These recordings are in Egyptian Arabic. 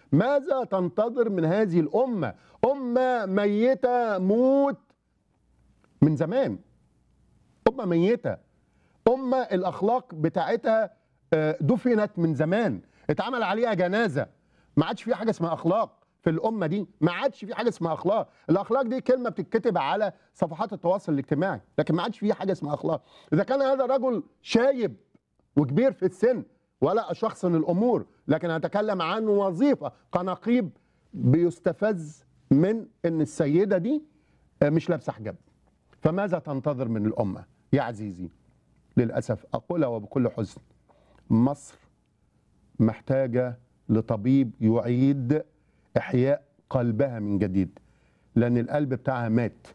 ماذا تنتظر من هذه الامه امه ميته موت من زمان امه ميته امه الاخلاق بتاعتها آه، دفنت من زمان اتعمل عليها جنازه ما عادش في حاجه اسمها اخلاق في الامه دي ما عادش في حاجه اسمها اخلاق الاخلاق دي كلمه بتتكتب على صفحات التواصل الاجتماعي لكن ما عادش في حاجه اسمها اخلاق اذا كان هذا رجل شايب وكبير في السن ولا شخص الامور لكن اتكلم عن وظيفه كنقيب بيستفز من ان السيده دي آه، مش لابسه حجاب فماذا تنتظر من الامه يا عزيزي للاسف اقولها وبكل حزن مصر محتاجه لطبيب يعيد احياء قلبها من جديد لان القلب بتاعها مات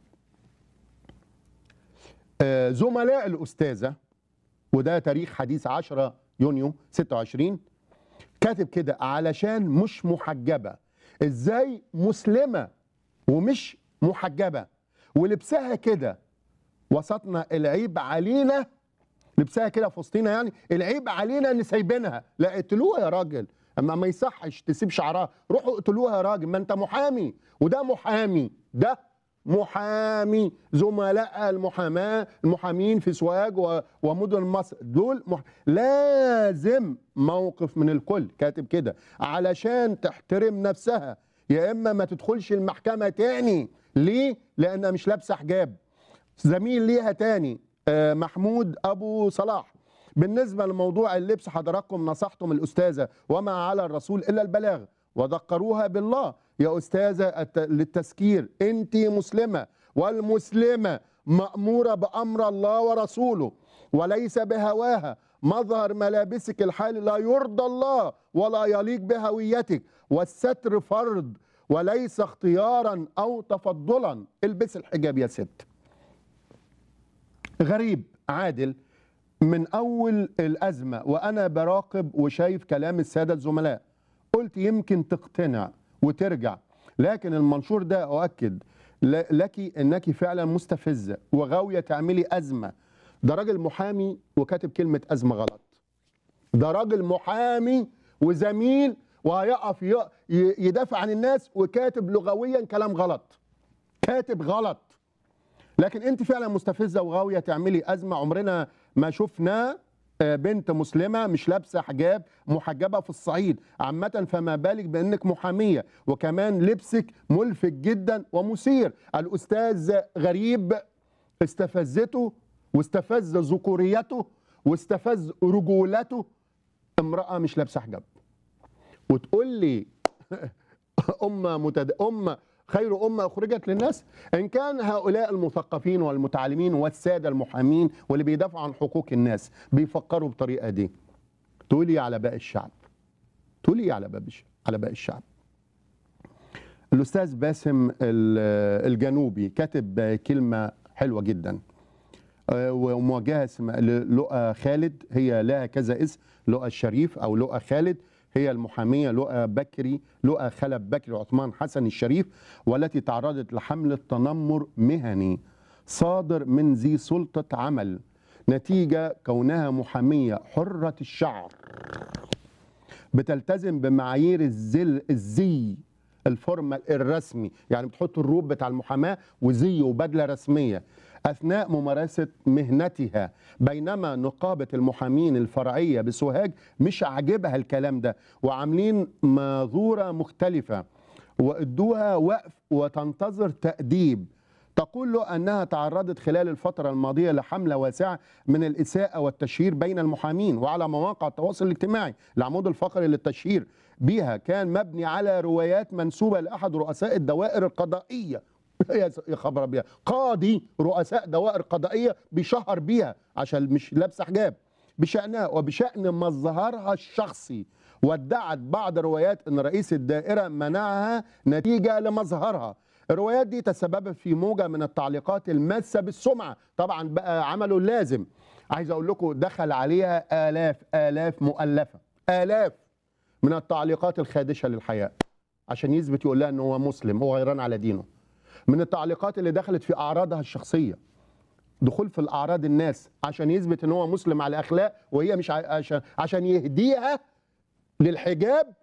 آه، زملاء الاستاذه وده تاريخ حديث 10 يونيو 26 كاتب كده علشان مش محجبه ازاي مسلمه ومش محجبه ولبسها كده وسطنا العيب علينا لبسها كده في وسطينا يعني العيب علينا ان سايبينها لا اقتلوها يا راجل اما ما يصحش تسيب شعرها روحوا اقتلوها يا راجل ما انت محامي وده محامي ده محامي زملاء المحاماه المحامين في سوهاج و- ومدن مصر دول مح... لازم موقف من الكل كاتب كده علشان تحترم نفسها يا اما ما تدخلش المحكمه تاني ليه لانها مش لابسه حجاب زميل ليها تاني آه، محمود ابو صلاح بالنسبه لموضوع اللبس حضراتكم نصحتم الاستاذه وما على الرسول الا البلاغ وذكروها بالله يا استاذه الت- للتذكير انت مسلمه والمسلمه ماموره بامر الله ورسوله وليس بهواها مظهر ملابسك الحالي لا يرضى الله ولا يليق بهويتك والستر فرض وليس اختيارا او تفضلا البس الحجاب يا ست غريب عادل من اول الازمه وانا براقب وشايف كلام الساده الزملاء قلت يمكن تقتنع وترجع لكن المنشور ده اؤكد ل- لك انك فعلا مستفزه وغاويه تعملي ازمه ده راجل محامي وكاتب كلمه ازمه غلط ده راجل محامي وزميل وهيقف ي- ي- يدافع عن الناس وكاتب لغويا كلام غلط كاتب غلط لكن انت فعلا مستفزه وغاويه تعملي ازمه عمرنا ما شفنا آه، بنت مسلمه مش لابسه حجاب محجبه في الصعيد عامه فما بالك بانك محاميه وكمان لبسك ملفت جدا ومثير الاستاذ غريب استفزته واستفز ذكوريته واستفز رجولته امراه مش لابسه حجاب وتقول لي أمة متد... أمة خير أمة أخرجت للناس إن كان هؤلاء المثقفين والمتعلمين والسادة المحامين واللي بيدافعوا عن حقوق الناس بيفكروا بطريقة دي تقولي على باقي الشعب تقولي على باب الش- على باقي الشعب الأستاذ باسم ال- الجنوبي كاتب كلمة حلوة جدا آه، ومواجهه اسمها لؤى خالد هي لها كذا اسم لؤى الشريف او لؤى خالد هي المحاميه لؤى بكري لؤى خلف بكري عثمان حسن الشريف والتي تعرضت لحمله تنمر مهني صادر من ذي سلطه عمل نتيجه كونها محاميه حره الشعر بتلتزم بمعايير الزل الزي الفورمال الرسمي يعني بتحط الروب بتاع المحاماه وزي وبدله رسميه اثناء ممارسه مهنتها بينما نقابه المحامين الفرعيه بسوهاج مش عاجبها الكلام ده وعاملين ماذوره مختلفه وادوها وقف وتنتظر تاديب تقول له انها تعرضت خلال الفتره الماضيه لحمله واسعه من الاساءه والتشهير بين المحامين وعلى مواقع التواصل الاجتماعي العمود الفقري للتشهير بيها كان مبني على روايات منسوبه لاحد رؤساء الدوائر القضائيه يا يا خبر ابيض قاضي رؤساء دوائر قضائيه بيشهر بيها عشان مش لابسه حجاب بشأنها وبشأن مظهرها الشخصي وادعت بعض الروايات ان رئيس الدائره منعها نتيجه لمظهرها الروايات دي تسببت في موجه من التعليقات الماسه بالسمعه طبعا بقى عملوا اللازم عايز اقول لكم دخل عليها الاف الاف مؤلفه الاف من التعليقات الخادشه للحياه عشان يثبت يقول لها ان هو مسلم هو غيران على دينه من التعليقات اللي دخلت في اعراضها الشخصيه دخول في الاعراض الناس عشان يثبت ان هو مسلم على اخلاق وهي مش ع- عشان عشان يهديها للحجاب